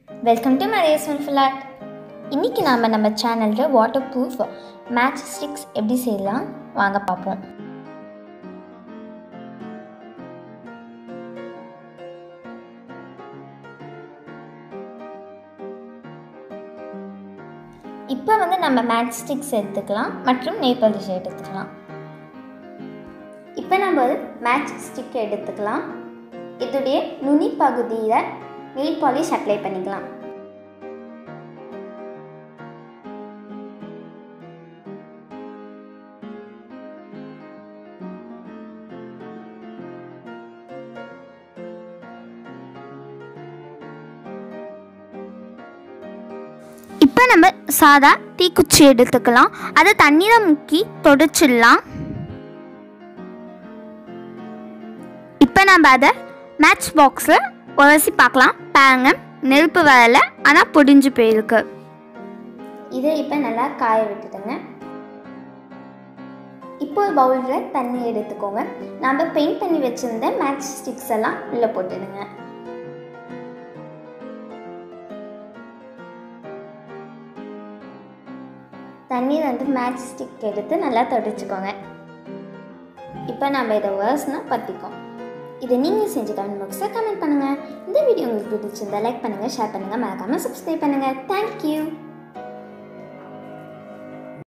welcome to மரேஸ் flat இன்றைக்கி நாம் நம்ம சேனலில் வாட்டர் ப்ரூஃப் மேட்ச் ஸ்டிக்ஸ் எப்படி செய்யலாம் வாங்க பார்ப்போம் இப்போ வந்து நம்ம மேட்ச் ஸ்டிக்ஸ் எடுத்துக்கலாம் மற்றும் நெய் பாலிஷ் எடுத்துக்கலாம் இப்போ நம்ம ஒரு மேட்ச் ஸ்டிக் எடுத்துக்கலாம் இதோடைய நுனி பகுதியில் நெயில் பாலிஷ் அப்ளை பண்ணிக்கலாம் இப்போ நம்ம சாதா தீக்குச்சி எடுத்துக்கலாம் அதை தண்ணியில் முக்கி தொடச்சிடலாம் இப்போ நம்ம அதை மேட்ச் பாக்ஸில் உரசி பார்க்கலாம் பாருங்க நெருப்பு வரல ஆனால் பொடிஞ்சு போயிருக்கு இதை இப்போ நல்லா காய விட்டுடுங்க இப்போ ஒரு பவுலில் தண்ணி எடுத்துக்கோங்க நம்ம பெயிண்ட் பண்ணி வச்சுருந்த மேட்ச் ஸ்டிக்ஸ் எல்லாம் உள்ளே போட்டுடுங்க தண்ணீர் வந்து மேட்ச் ஸ்டிக் எடுத்து நல்லா தொடச்சிக்கோங்க இப்போ நம்ம இதை வேர்ஸ்னா பற்றிக்கோம் இதை நீங்கள் செஞ்சு கமெண்ட் பாக்ஸில் கமெண்ட் பண்ணுங்கள் இந்த வீடியோ உங்களுக்கு பிடிச்சிருந்தா லைக் பண்ணுங்கள் ஷேர் பண்ணுங்கள் மறக்காமல் சப்ஸ்கிரைப் பண்ணுங்கள் தேங்க்யூ